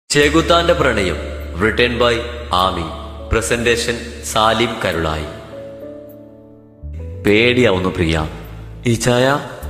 ചെകുത്താന്റെ പ്രണയം return by Ami presentation Salim Karulai പേടിയാവുന്നു പ്രിയ ഈ ചായ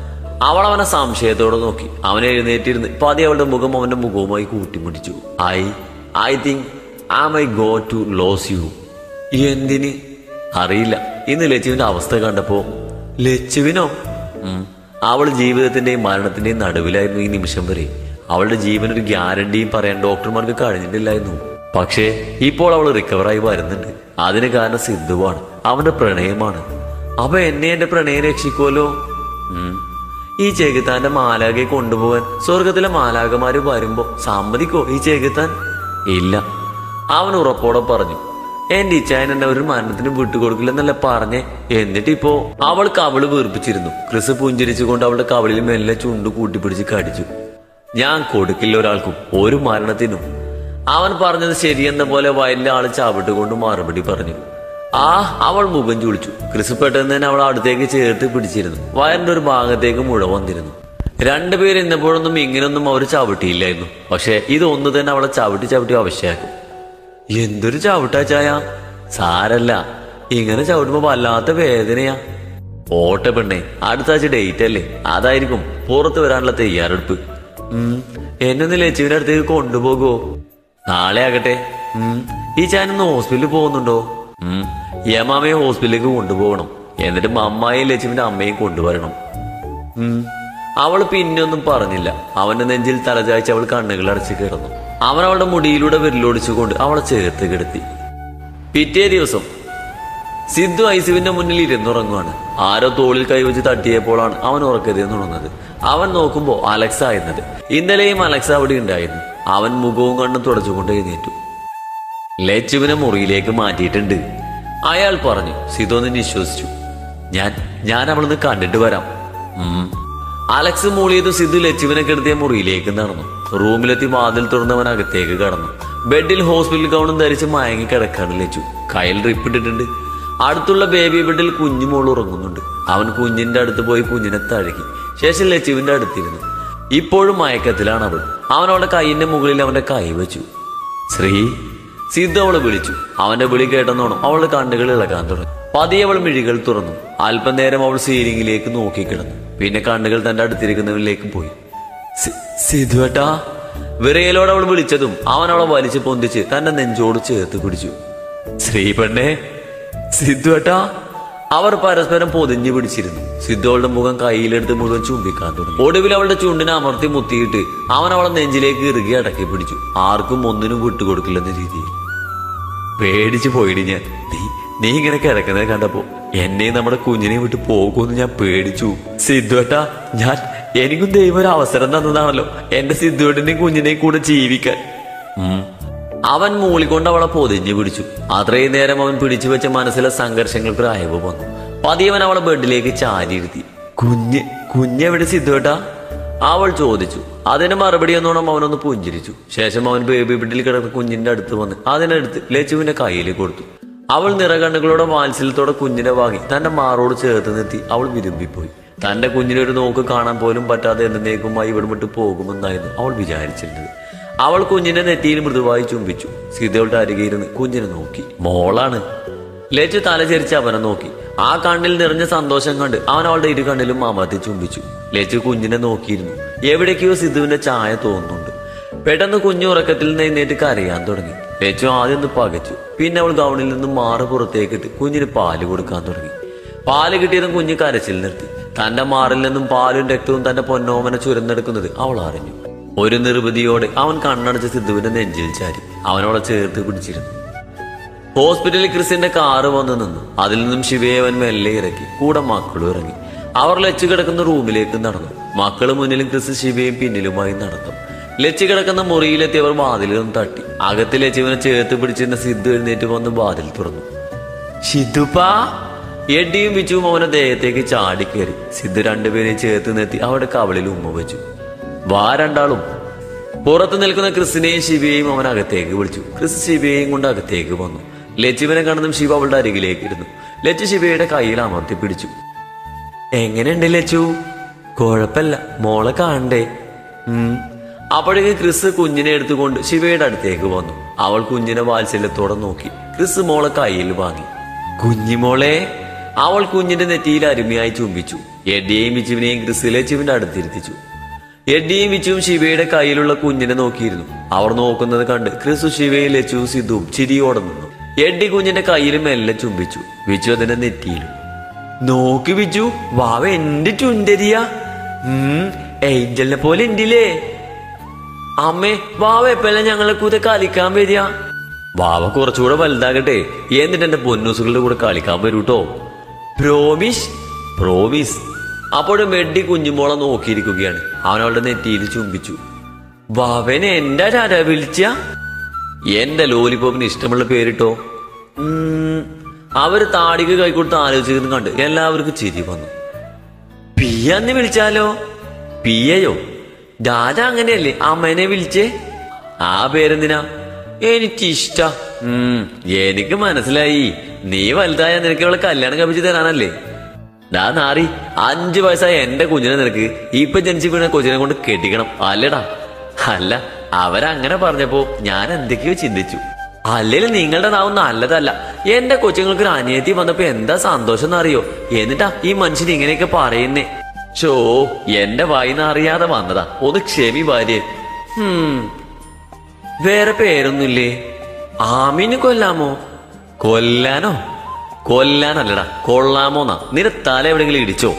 അവൾ അവനെ സംശയത്തോടെ നോക്കി അവൻ എഴുന്നേറ്റിരുന്ന് പതി അവളുടെ മുഖം അവന്റെ മുഖവുമായി കൂട്ടിമുടിച്ചു I I think I may go to lose you എന്തിന് അറിയില്ല ഇന്ന് ലച്ചുവിന്റെ അവസ്ഥ കണ്ടപ്പോ ലച്ചുവിനോ ഉം. അവൾ ജീവിതത്തിന്റെയും മരണത്തിന്റെയും നടുവിലായിരുന്നു ഈ നിമിഷം വരെ അവളുടെ ജീവനൊരു ഗ്യാരണ്ടിയും പറയാൻ ഡോക്ടർമാർക്ക് കഴിഞ്ഞിട്ടില്ലായിരുന്നു പക്ഷേ ഇപ്പോൾ അവൾ റിക്കവറായി വരുന്നുണ്ട് അതിന് കാരണം സിദ്ധുവാണ് അവന്റെ പ്രണയമാണ് അപ്പൊ എന്നെ എന്റെ പ്രണയം രക്ഷിക്കുമല്ലോ ഉം. ഈ ചെകുത്താന്റെ മാലാകെ കൊണ്ടുപോകാൻ സ്വർഗത്തിലെ മാലാകമാര് വരുമ്പോ സമ്മതിക്കോ ഈ ചെകുത്താൻ ഇല്ല അവൻ ഉറപ്പോടെ പറഞ്ഞു എന്റെ ഇച്ചായൻ എന്നെ ഒരു മരണത്തിന് വിട്ടുകൊടുക്കില്ലെന്നല്ല പറഞ്ഞേ എന്നിട്ടിപ്പോ അവൾ കവിള് വീർപ്പിച്ചിരുന്നു ക്രിസ് പുഞ്ചിരിച്ചുകൊണ്ട് അവളുടെ കവിളിൽ മെല്ലെ ചുണ്ട് കൂട്ടിപ്പിടിച്ച് കടിച്ചു ഞാൻ കൊടുക്കില്ല ഒരാൾക്കും ഒരു മരണത്തിനും അവൻ പറഞ്ഞത് ശരിയെന്ന പോലെ വയലിലെ ആള് ചവിട്ടുകൊണ്ട് മറുപടി പറഞ്ഞു ആ അവൾ മുഖം ചുളിച്ചു ക്രിസ് പെട്ടെന്ന് തന്നെ അവൾ അടുത്തേക്ക് ചേർത്ത് പിടിച്ചിരുന്നു വയറിന്റെ ഒരു ഭാഗത്തേക്ക് മുഴ വന്നിരുന്നു രണ്ടുപേർ ഇന്നപ്പോഴൊന്നും ഇങ്ങനൊന്നും അവർ ചവിട്ടിയില്ലായിരുന്നു പക്ഷെ ഇതൊന്നു തന്നെ അവളെ ചവിട്ടി ചവിട്ടി ആവശ്യമാക്കും എന്തൊരു ചവിട്ടാ ചായ സാരല്ല ഇങ്ങനെ ചവിട്ടുമ്പോ വല്ലാത്ത വേദനയാ ഓട്ട പെണ്ണെ അടുത്ത ആഴ്ച ഡേറ്റ് അല്ലേ അതായിരിക്കും പുറത്ത് വരാനുള്ള തയ്യാറെടുപ്പ് ഉം എന്നെ ലച്ചുവിന്റെ അടുത്തേക്ക് കൊണ്ടുപോകോ നാളെ ആകട്ടെ ഉം ഈ ചാനൊന്ന് ഹോസ്പിറ്റലിൽ പോകുന്നുണ്ടോ ഉം യമാമയെ ഹോസ്പിറ്റലിലേക്ക് കൊണ്ടുപോകണം എന്നിട്ട് മമ്മായും ലച്ചുവിന്റെ അമ്മയും കൊണ്ടുവരണം ഉം. അവൾ പിന്നൊന്നും പറഞ്ഞില്ല അവന്റെ നെഞ്ചിൽ തലചായ്ച്ച് അവൾ കണ്ണുകൾ അടച്ച് കിടന്നു അവൻ അവളുടെ മുടിയിലൂടെ വിരലോടിച്ചുകൊണ്ട് അവളെ ചേർത്ത് കിടത്തി പിറ്റേ ദിവസം സിദ്ധു ഐസുവിന്റെ മുന്നിൽ ഇരുന്നുറങ്ങുവാണ് ആരോ തോളിൽ കൈവച്ച് തട്ടിയപ്പോഴാണ് അവൻ ഉറക്കത്തിൽ നിന്നുണർന്നത് അവൻ നോക്കുമ്പോ അലക്സ ആയിരുന്നത് ഇന്നലെയും അലക്സ അവിടെ ഉണ്ടായിരുന്നു അവൻ മുഖവും കണ്ണും തുടച്ചുകൊണ്ട് എഴുന്നേറ്റു ലച്ചുവിനെ മുറിയിലേക്ക് മാറ്റിയിട്ടുണ്ട് അയാൾ പറഞ്ഞു സിദ്ധു ഒന്ന് വിശ്വസിച്ചു ഞാൻ ഞാൻ അവളൊന്ന് കണ്ടിട്ട് വരാം ഉം. അലക്സ് മൂളിയത് സിദ്ധു ലച്ചുവിനെ കെടുത്തിയ മുറിയിലേക്ക് നടന്നു റൂമിലെത്തി വാതിൽ തുറന്നവൻ അകത്തേക്ക് കടന്നു ബെഡിൽ ഹോസ്പിറ്റൽ ഗൗണും ധരിച്ച് മയങ്ങി കിടക്കാണ് ലച്ചു കയ്യിൽ ഡ്രിപ്പ് ഇട്ടിട്ടുണ്ട് അടുത്തുള്ള ബേബി ബെഡിൽ കുഞ്ഞുമോൾ ഉറങ്ങുന്നുണ്ട് അവൻ കുഞ്ഞിന്റെ അടുത്ത് പോയി കുഞ്ഞിനെ തഴുകി ശേഷം ലച്ചുവിന്റെ അടുത്തിരുന്നു ഇപ്പോഴും മയക്കത്തിലാണ് അവൾ അവൻ അവളുടെ കൈയിന്റെ മുകളിൽ അവന്റെ കൈ വെച്ചു ശ്രീ സിദ്ധു അവളെ വിളിച്ചു അവന്റെ വിളി കേട്ടെന്നോണം അവളുടെ കണ്ണുകൾ ഇളകാൻ തുടങ്ങി പതിയെ അവൾ മിഴികൾ തുറന്നു അല്പം നേരം അവൾ സീലിംഗിലേക്ക് നോക്കിക്കിടന്നു പിന്നെ കണ്ണുകൾ തന്റെ അടുത്തിരിക്കുന്നവരിലേക്ക് പോയി "സി- സിധുവേട്ടാ വിറയലോടെ അവൾ വിളിച്ചതും അവൻ അവളെ വലിച്ചു പൊന്തിച്ച് തന്റെ നെഞ്ചോട് ചേർത്ത് പിടിച്ചു ശ്രീ പെണ്ണേ സിദ്ധുവേട്ടാ അവർ പരസ്പരം പൊതിഞ്ഞു പിടിച്ചിരുന്നു സിദ്ധു അവളുടെ മുഖം കയ്യിലെടുത്ത് മുഴുവൻ ചുംബിക്കാൻ തുടങ്ങി ഒടുവിൽ അവളുടെ ചുണ്ടിനെ അമർത്തി മുത്തിയിട്ട് അവൻ അവളെ നെഞ്ചിലേക്ക് ഇറുകി അടക്കി പിടിച്ചു ആർക്കും ഒന്നിനും വിട്ടുകൊടുക്കില്ലെന്ന രീതിയിൽ പേടിച്ചു പോയിടി ഞാൻ നീ നീ ഇങ്ങനെ കിടക്കുന്നത് കണ്ടപ്പോ എന്നെയും നമ്മുടെ കുഞ്ഞിനെയും വിട്ട് പോകുമെന്ന് ഞാൻ പേടിച്ചു സിദ്ധുവേട്ടാ ഞാൻ എനിക്കും ദൈവം ഒരു അവസരം തന്നതാണല്ലോ എന്റെ സിദ്ധുവേട്ടനെയും കുഞ്ഞിനെയും കൂടെ ജീവിക്കാൻ ഉം. അവൻ മൂളിക്കൊണ്ട് അവളെ പൊതിഞ്ഞു പിടിച്ചു അത്രയും നേരം അവൻ പിടിച്ചു വെച്ച മനസ്സിലെ സംഘർഷങ്ങൾക്ക് ഒരു അയവ് വന്നു പതിയവൻ അവളെ ബെഡിലേക്ക് ചാരിയിരുത്തി കുഞ്ഞ് കുഞ്ഞെവിടെ സിദ്ധുവേട്ടാ അവൾ ചോദിച്ചു അതിന് മറുപടി എന്നോണം അവനൊന്ന് പുഞ്ചിരിച്ചു ശേഷം അവൻ ബേബി ബെഡിൽ കിടന്ന കുഞ്ഞിന്റെ അടുത്ത് വന്ന് അതിനടുത്ത് ലച്ചുവിന്റെ കയ്യിൽ കൊടുത്തു അവൾ നിറകണ്ണുകളോടെ വാത്സല്യത്തോടെ കുഞ്ഞിനെ വാങ്ങി തന്റെ മാറോട് ചേർത്ത് നിർത്തി അവൾ വിരുമ്പിപ്പോയി തന്റെ കുഞ്ഞിനെ ഒരു നോക്ക് കാണാൻ പോലും പറ്റാതെ എന്നേക്കുമായി ഇവിടെ വിട്ട് പോകുമെന്നായിരുന്നു അവൾ വിചാരിച്ചിരുന്നത് അവൾ കുഞ്ഞിന്റെ നെറ്റിയിൽ മൃദുവായി ചുംബിച്ചു സീതയുടെ അരികെ ഇരുന്ന് കുഞ്ഞിനെ നോക്കി മോളാണ് ലച്ചു തലചരിച്ച് അവനെ നോക്കി ആ കണ്ണിൽ നിറഞ്ഞ സന്തോഷം കണ്ട് അവൻ അവളുടെ ഇരു കണ്ണിലും അമർത്തി ചുംബിച്ചു ലച്ചു കുഞ്ഞിനെ നോക്കിയിരുന്നു എവിടേക്കോ സിദ്ധുവിന്റെ ചായ തോന്നുന്നുണ്ട് പെട്ടെന്ന് കുഞ്ഞു ഉറക്കത്തിൽ നിന്ന് എഴുന്നേറ്റ് കരയാൻ തുടങ്ങി ലച്ചു ആദ്യം ഒന്ന് പകച്ചു പിന്നെ അവൾ ഗൗണിൽ നിന്നും മാറ് പുറത്തേക്കിട്ട് കുഞ്ഞിന് പാല് കൊടുക്കാൻ തുടങ്ങി പാല് കിട്ടിയതും കുഞ്ഞ് കരച്ചിൽ നിർത്തി തന്റെ മാറിൽ നിന്നും പാലും രക്തവും തന്റെ പൊന്നോമന ചുരന്നെടുക്കുന്നത് അവൾ അറിഞ്ഞു ഒരു നിർവൃതിയോടെ അവൻ കണ്ണടച്ച് സിദ്ധുവിന്റെ നെഞ്ചിൽ ചാരി അവനോളെ ചേർത്ത് പിടിച്ചിരുന്നു ഹോസ്പിറ്റലിൽ ക്രിസിന്റെ കാറ് വന്നു നിന്നു അതിൽ നിന്നും ശിവയെ അവൻ മെല്ലെ ഇറക്കി കൂടെ മക്കളും ഇറങ്ങി അവർ ലച്ചു കിടക്കുന്ന റൂമിലേക്ക് നടന്നു മക്കള് മുന്നിലും ക്രിസ് ശിവയും പിന്നിലുമായി നടന്നു ലച്ചു കിടക്കുന്ന മുറിയിലെത്തിയവർ വാതിലും തട്ടി അകത്ത് ലച്ചുവിനെ ചേർത്ത് പിടിച്ചിരുന്ന സിദ്ധു എഴുന്നേറ്റ് വന്ന് വാതിൽ തുറന്നു ഷിതുപ്പാ എഡിയും വിച്ചുവും അവനെ ദേഹത്തേക്ക് ചാടിക്കേറി സിദ്ധു രണ്ടുപേരെയും ചേർത്ത് നിർത്തി അവിടെ കവളിൽ ഉമ്മ വെച്ചു വാ രണ്ടാളും പുറത്ത് നിൽക്കുന്ന ക്രിസിനെയും ശിവയെയും അവൻ അകത്തേക്ക് വിളിച്ചു ക്രിസ് ശിവയെയും കൊണ്ട് അകത്തേക്ക് വന്നു ലച്ചുവിനെ കണ്ടതും ശിവ അവളുടെ അരികിലേക്ക് ഇരുന്നു ലച്ചു ശിവയുടെ കയ്യിൽ അമർത്തി പിടിച്ചു എങ്ങനെയുണ്ട് ലച്ചു കുഴപ്പല്ല മോളെ കാണണ്ടേ ഉം അപ്പോഴേക്ക് ക്രിസ് കുഞ്ഞിനെ എടുത്തുകൊണ്ട് ശിവയുടെ അടുത്തേക്ക് വന്നു അവൾ കുഞ്ഞിനെ വാത്സല്യത്തോടെ നോക്കി ക്രിസ് മോളെ കയ്യിൽ വാങ്ങി കുഞ്ഞിമോളെ അവൾ കുഞ്ഞിന്റെ നെറ്റിയിൽ അരുമയായി ചുംബിച്ചു എഡിയെയും വിച്ചുവിനെയും ക്രിസ് ലച്ചുവിന്റെ അടുത്തിരുത്തിച്ചു എഡിയും വിച്ചുവും ശിവയുടെ കയ്യിലുള്ള കുഞ്ഞിനെ നോക്കിയിരുന്നു അവർ നോക്കുന്നത് കണ്ട് ക്രിസു ശിവയും ലച്ചുവും സിദ്ധുവും ചിരിയോടെ നിന്നു എഡി കുഞ്ഞിന്റെ കയ്യിലും മെല്ലെ ചുംബിച്ചു വിച്ചു അതിന്റെ നെറ്റിയിലും നോക്കി വിച്ചു വാവ എന്റെ ചുണ്ടരിയ ഏഞ്ചലിനെ പോലെ ഉണ്ടില്ലേ അമ്മേ വാവ എപ്പോഴും ഞങ്ങളെ കൂടെ കളിക്കാൻ വരിക വാവ കുറച്ചുകൂടെ വലുതാകട്ടെ എന്നിട്ട് എന്റെ പൊന്നൂസുകളുടെ കൂടെ കളിക്കാൻ വരൂട്ടോ പ്രോമിസ് പ്രോമിസ് അപ്പോഴും വെഡ്ഡി കുഞ്ഞുമോളെ നോക്കിയിരിക്കുകയാണ് അവനവളുടെ നെറ്റിയിൽ ചുംബിച്ചു വാവനെ എന്റെ ആരാ വിളിച്ച എന്റെ ലോലിപോപ്പിന് ഇഷ്ടമുള്ള പേരിട്ടോ ഉം, അവര് താടിക്ക് കൈകൊടുത്ത് ആലോചിക്കുന്നത് കണ്ട് എല്ലാവർക്കും ചിരി വന്നു പിയെന്ന് വിളിച്ചാലോ പിയയോ ദാദ അങ്ങനെയല്ലേ അമ്മേനെ വിളിച്ചേ ആ പേരെന്തിനാ എനിക്കിഷ്ട ഉം എനിക്ക് മനസ്സിലായി നീ വലുതായ നിനക്ക് അവളെ കല്യാണം കഴിപ്പിച്ച് തരാനല്ലേ ഡാ നാറി അഞ്ചു വയസ്സായ എന്റെ കുഞ്ഞിനെ നിനക്ക് ഇപ്പൊ ജനിച്ചു വീണ കൊച്ചിനെ കൊണ്ട് കെട്ടിക്കണം അല്ലടാ അല്ല അവരങ്ങനെ പറഞ്ഞപ്പോ ഞാൻ എന്തൊക്കെയോ ചിന്തിച്ചു അല്ലെങ്കിൽ നിങ്ങളുടെ നാവ് നല്ലതല്ല എന്റെ കൊച്ചുങ്ങൾക്ക് ഒരു അനിയത്തി വന്നപ്പോ എന്താ സന്തോഷം എന്നറിയോ എന്നിട്ടാ ഈ മനുഷ്യൻ ഇങ്ങനെയൊക്കെ പറയുന്നേ ഷോ എന്റെ വായിന്ന് അറിയാതെ വന്നതാ ഒന്ന് ക്ഷമി ഭാര്യ ഹും വേറെ പേരൊന്നുമില്ലേ ആമീന് കൊല്ലാമോ കൊല്ലാനോ കൊല്ലാനല്ലടാ കൊള്ളാമോന്നാ നിന്റെ തല എവിടെങ്കിലും ഇടിച്ചോ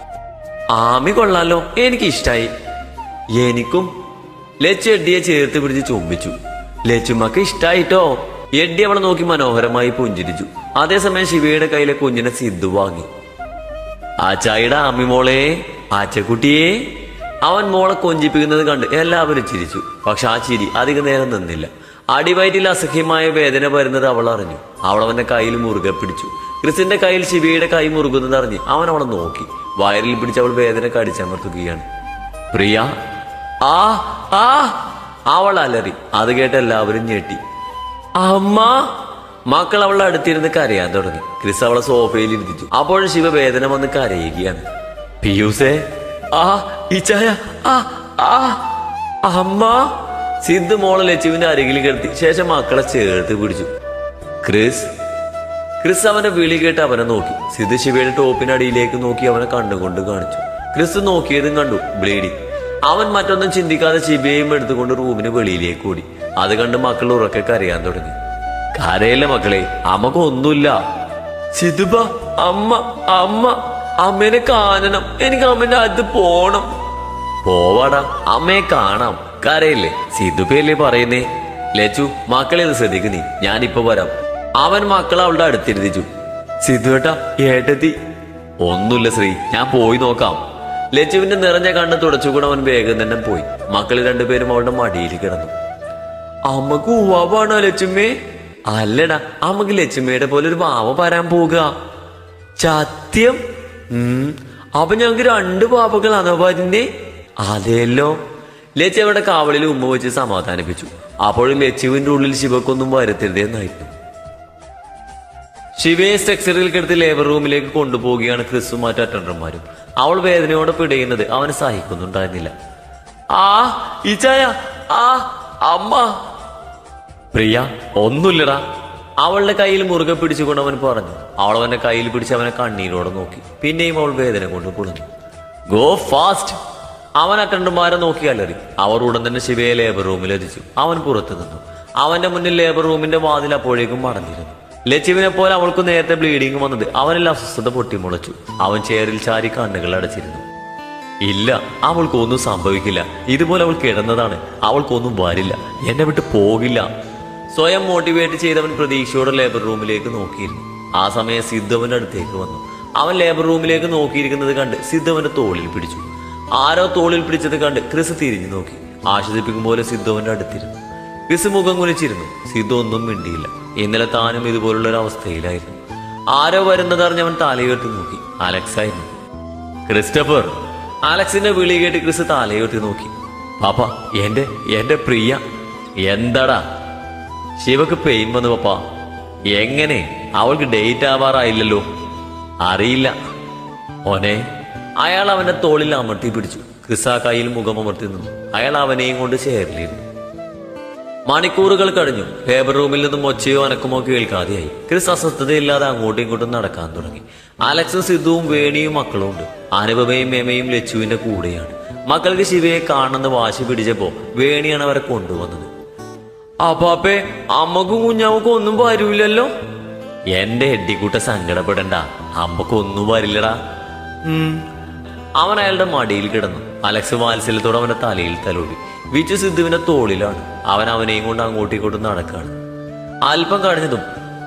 ആമി കൊള്ളാലോ എനിക്ക് ഇഷ്ടായി എനിക്കും ലച്ചു എഡ്ഡിയെ ചേർത്ത് പിടിച്ച് ചുംബിച്ചു ലച്ചുമ്മക്ക് ഇഷ്ടായിട്ടോ എഡ്ഡി അവളെ നോക്കി മനോഹരമായി പുഞ്ചിരിച്ചു അതേസമയം ശിവയുടെ കയ്യിലെ കുഞ്ഞിനെ സിദ്ധു വാങ്ങി ആച്ചായിയുടെ ആമി മോളെ ആച്ചക്കുട്ടിയെ അവൻ മോളെ കൊഞ്ചിപ്പിക്കുന്നത് കണ്ട് എല്ലാവരും ചിരിച്ചു പക്ഷെ ആ ചിരി അധിക നേരം നിന്നില്ല അടിവയറ്റിൽ അസഹ്യമായ വേദന വരുന്നത് അവൾ അറിഞ്ഞു അവൾ അവന്റെ കയ്യിൽ മുറുകെ പിടിച്ചു ക്രിസിന്റെ കയ്യിൽ ശിവയുടെ കൈ മുറുകുന്നത് അറിഞ്ഞ് അവൻ അവളെ നോക്കി വയറിൽ പിടിച്ച് അവൾ വേദന കടിച്ചമർത്തുകയാണ് പ്രിയ ആ ആ അവൾ അലറി അത് കേട്ട് എല്ലാവരും ഞെട്ടി അമ്മ മക്കൾ അവളുടെ അടുത്തിരുന്ന് കരയാൻ തുടങ്ങി ക്രിസ് അവളെ സോഫയിൽ ഇരുത്തിച്ചു അപ്പോഴും ശിവ വേദന വന്ന് കരയുകയാണ് പിയൂസേ ആ ഇച്ചായ ആ ആ അമ്മ സിദ്ധു മോളെ ലച്ചുവിന്റെ അരികിൽ കിടത്തി ശേഷം മക്കളെ ചേർത്ത് പിടിച്ചു ക്രിസ് ക്രിസ് അവന്റെ വിളി കേട്ട് അവനെ നോക്കി സിദ്ധു ശിവയുടെ ടോപ്പിനടിയിലേക്ക് നോക്കി അവനെ കണ്ണുകൊണ്ട് കാണിച്ചു ക്രിസ് നോക്കിയതും കണ്ടു ബ്ലീഡി അവൻ മറ്റൊന്നും ചിന്തിക്കാതെ ശിവയെയും എടുത്തുകൊണ്ട് റൂമിന് വെളിയിലേക്ക് ഓടി അത് കണ്ട് മക്കൾ ഉറക്കെ കരയാൻ തുടങ്ങി കരയില്ല മക്കളെ അമ്മക്ക് ഒന്നുമില്ല സിധുബ അമ്മ അമ്മ അമ്മേനെ കാണണം എനിക്ക് അമ്മേന്റെ അടുത്ത് പോണം പോവാടാ അമ്മയെ കാണാം കരയില്ലേ സിദ്ധുപ്പയല്ലേ പറയുന്നേ ലച്ചു മക്കളെ ഇത് ശ്രദ്ധിക്കു നീ ഞാനിപ്പോ വരാം അവൻ മക്കളെ അവളുടെ അടുത്തിരുത്തിച്ചു സിദ്ധു ഏട്ടാ ഏട്ടത്തി ഒന്നുമില്ല ശ്രീ ഞാൻ പോയി നോക്കാം ലച്ചുവിന്റെ നിറഞ്ഞ കണ്ണ് തുടച്ചുകൂടെ അവൻ വേഗം തന്നെ പോയി മക്കൾ രണ്ടുപേരും അവളുടെ മടിയിൽ കിടന്നു അമ്മക്ക് ഉവാവാണോ ലച്ചുമ്മേ അല്ലടാ അമ്മക്ക് ലച്ചുമ്മയുടെ പോലെ ഒരു വാവ വരാൻ പോകുക സത്യം ഉം അപ്പൊ ഞങ്ങക്ക് രണ്ട് പാപ്പകളാണോ വരുന്നേ അതെല്ലോ ലച്ചു അവിടെ കാവളിൽ ഉമ്മ വെച്ച് സമാധാനിപ്പിച്ചു അപ്പോഴും ലച്ചുവിന്റെ ഉള്ളിൽ ശിവക്കൊന്നും വരുത്തരുതെന്നായിരുന്നു ശിവയെ സ്ട്രക്ചറിൽ കിടത്തി ലേബർ റൂമിലേക്ക് കൊണ്ടുപോവുകയാണ് ക്രിസും മറ്റു അറ്റൻഡർമാരും അവൾ വേദനയോടെ പിടയുന്നത് അവന് സഹിക്കുന്നുണ്ടായിരുന്നില്ല ആ ഇച്ചായ ആ അമ്മ പ്രിയ ഒന്നുമില്ലടാ അവളുടെ കയ്യിൽ മുറുകെ പിടിച്ചുകൊണ്ട് അവൻ പറഞ്ഞു അവൾ അവന്റെ കയ്യിൽ പിടിച്ച് അവനെ കണ്ണീരോടെ നോക്കി പിന്നെയും അവൾ വേദന കൊണ്ട് കുളിഞ്ഞു ഗോ ഫാസ്റ്റ് അവൻ അറ്റൻഡർമാരെ നോക്കി അലറി അവർ ഉടൻ തന്നെ ശിവയെ ലേബർ റൂമിൽ എത്തിച്ചു അവൻ പുറത്തു നിന്നു അവന്റെ മുന്നിൽ ലേബർ റൂമിന്റെ വാതിൽ അപ്പോഴേക്കും മടഞ്ഞിരുന്നു ലച്ചുവിനെ പോലെ അവൾക്ക് നേരത്തെ ബ്ലീഡിംഗ് വന്നത് അവനിൽ അസ്വസ്ഥത പൊട്ടിമുളച്ചു അവൻ ചെയറിൽ ചാരി കണ്ണുകൾ അടച്ചിരുന്നു ഇല്ല അവൾക്കൊന്നും സംഭവിക്കില്ല ഇതുപോലെ അവൾ കിടന്നതാണ് അവൾക്കൊന്നും വരില്ല എന്നെ വിട്ട് പോകില്ല സ്വയം മോട്ടിവേറ്റ് ചെയ്തവൻ പ്രതീക്ഷയോടെ ലേബർ റൂമിലേക്ക് നോക്കിയിരുന്നു ആ സമയം സിദ്ധവന്റെ അടുത്തേക്ക് വന്നു അവൻ ലേബർ റൂമിലേക്ക് നോക്കിയിരിക്കുന്നത് കണ്ട് സിദ്ധവന്റെ തോളിൽ പിടിച്ചു ആരോ തോളിൽ പിടിച്ചത് കണ്ട് ക്രിസ് തിരിഞ്ഞു നോക്കി ആശ്വസിപ്പിക്കും പോലെ സിദ്ധവന്റെ അടുത്തിരുന്നു ക്രിസ് മുഖം കുലിച്ചിരുന്നു സിദ്ധു ഒന്നും മിണ്ടിയില്ല ഇന്നലെ താനും ഇതുപോലുള്ള ഒരു അവസ്ഥയിലായിരുന്നു ആരോ വരുന്നതറിഞ്ഞ് അവൻ തലയോട്ട് നോക്കി അലക്സ് ആയിരുന്നു ക്രിസ്റ്റഫർ അലക്സിന്റെ വിളി കേട്ട് ക്രിസ് തലയോട്ട് നോക്കി പാപ്പ എന്റെ എന്റെ പ്രിയ എന്താടാ ശിവക്ക് പെയിൻ വന്നു പപ്പ എങ്ങനെ അവൾക്ക് ഡേറ്റ് ആവാറായില്ലല്ലോ അറിയില്ല ഓനെ അയാൾ അവന്റെ തോളിൽ അമർത്തി പിടിച്ചു ക്രിസ് ആ കയ്യിൽ മുഖമമർത്തി നിന്നു അയാൾ അവനെയും കൊണ്ട് ചേരലിരുന്നു മണിക്കൂറുകൾ കഴിഞ്ഞു ലേബർ റൂമിൽ നിന്നും ഒച്ചയോ അനക്കമോ കേൾക്കാതെയായി ക്രിസ് അസ്വസ്ഥതയില്ലാതെ അങ്ങോട്ടും ഇങ്ങോട്ടും നടക്കാൻ തുടങ്ങി അലക്സും സിദ്ധുവും വേണിയും മക്കളും ഉണ്ട് അനുപമയും മേമയും ലച്ചുവിന്റെ കൂടെയാണ് മക്കൾക്ക് ശിവയെ കാണുന്ന വാശി പിടിച്ചപ്പോ വേണിയാണ് അവരെ കൊണ്ടുവന്നത് അപ്പാപ്പേ അമ്മക്കും കുഞ്ഞാമക്കും ഒന്നും വരൂലല്ലോ എന്റെ എഡിക്കൂട്ട സങ്കടപ്പെടണ്ട അമ്മക്കൊന്നും വരില്ലടാ ഉം. അവൻ അയാളുടെ മടിയിൽ കിടന്നു അലക്സ് വാത്സല്യത്തോടെ അവന്റെ തലയിൽ തലോടി വിച്ചു സിദ്ധുവിന്റെ തോളിലാണ് അവൻ അവനെയും കൊണ്ട് അങ്ങോട്ടും ഇങ്ങോട്ടും നടക്കാണ് അല്പം കഴിഞ്ഞതും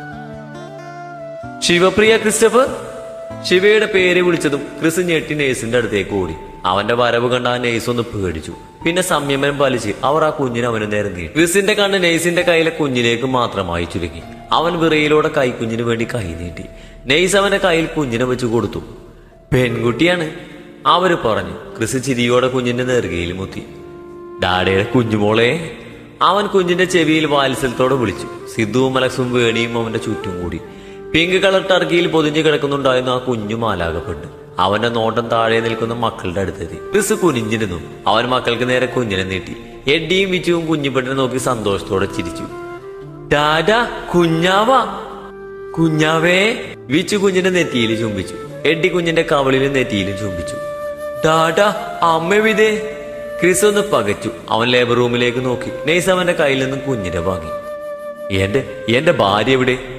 ശിവപ്രിയ ക്രിസ്റ്റഫർ ശിവയുടെ പേര് വിളിച്ചതും ക്രിസ് ഞെട്ടി നേഴ്സിന്റെ അടുത്തേക്ക് ഓടി അവന്റെ വരവ് കണ്ട ആ നേഴ്സ് ഒന്ന് പേടിച്ചു പിന്നെ സംയമനം പാലിച്ച് അവർ ആ കുഞ്ഞിനെ അവന് നേരെ നീട്ടി ക്രിസിന്റെ കണ്ണ് നേഴ്സിന്റെ കയ്യിലെ കുഞ്ഞിലേക്ക് മാത്രമായി ചുരുങ്ങി അവൻ വിറയിലൂടെ കൈക്കുഞ്ഞിന് വേണ്ടി കൈ നീട്ടി നെയ്സ് അവന്റെ കയ്യിൽ കുഞ്ഞിനെ വെച്ച് കൊടുത്തു പെൺകുട്ടിയാണ് അവര് പറഞ്ഞു ക്രിസ് ചിരിയോടെ കുഞ്ഞിന്റെ നെറുകയിൽ മുത്തി ഡാഡയുടെ കുഞ്ഞുമോളെ അവൻ കുഞ്ഞിന്റെ ചെവിയിൽ വാത്സല്യത്തോടെ വിളിച്ചു സിദ്ധുവും അലക്സും വേണിയും അവന്റെ ചുറ്റും കൂടി പിങ്ക് കളർ ടർക്കിയിൽ പൊതിഞ്ഞു കിടക്കുന്നുണ്ടായിരുന്നു ആ കുഞ്ഞു മാലാകപ്പെട്ട് അവന്റെ നോട്ടം താഴെ നിൽക്കുന്ന മക്കളുടെ അടുത്തെത്തി ക്രിസ് കുനിഞ്ഞിരുന്നു അവൻ മക്കൾക്ക് നേരെ കുഞ്ഞിനെ നീട്ടി എഡ്ഡിയും വിച്ചുവും കുഞ്ഞിപ്പെട്ടിനെ നോക്കി സന്തോഷത്തോടെ ചിരിച്ചു ഡാഡാ കുഞ്ഞാവാ കുഞ്ഞാവേ വിച്ചു കുഞ്ഞിന്റെ നെറ്റിയിൽ ചുംബിച്ചു എഡ്ഡി കുഞ്ഞിന്റെ കവളിലും നെറ്റിയിലും ചുംബിച്ചു ഡാഡാ അമ്മ വിതേ ക്രിസ് ഒന്ന് പകച്ചു അവൻ ലേബർ റൂമിലേക്ക് നോക്കി നെയ്സ് അവന്റെ കയ്യിൽ നിന്നും കുഞ്ഞിനെ വാങ്ങി എന്റെ എന്റെ ഭാര്യ എവിടെ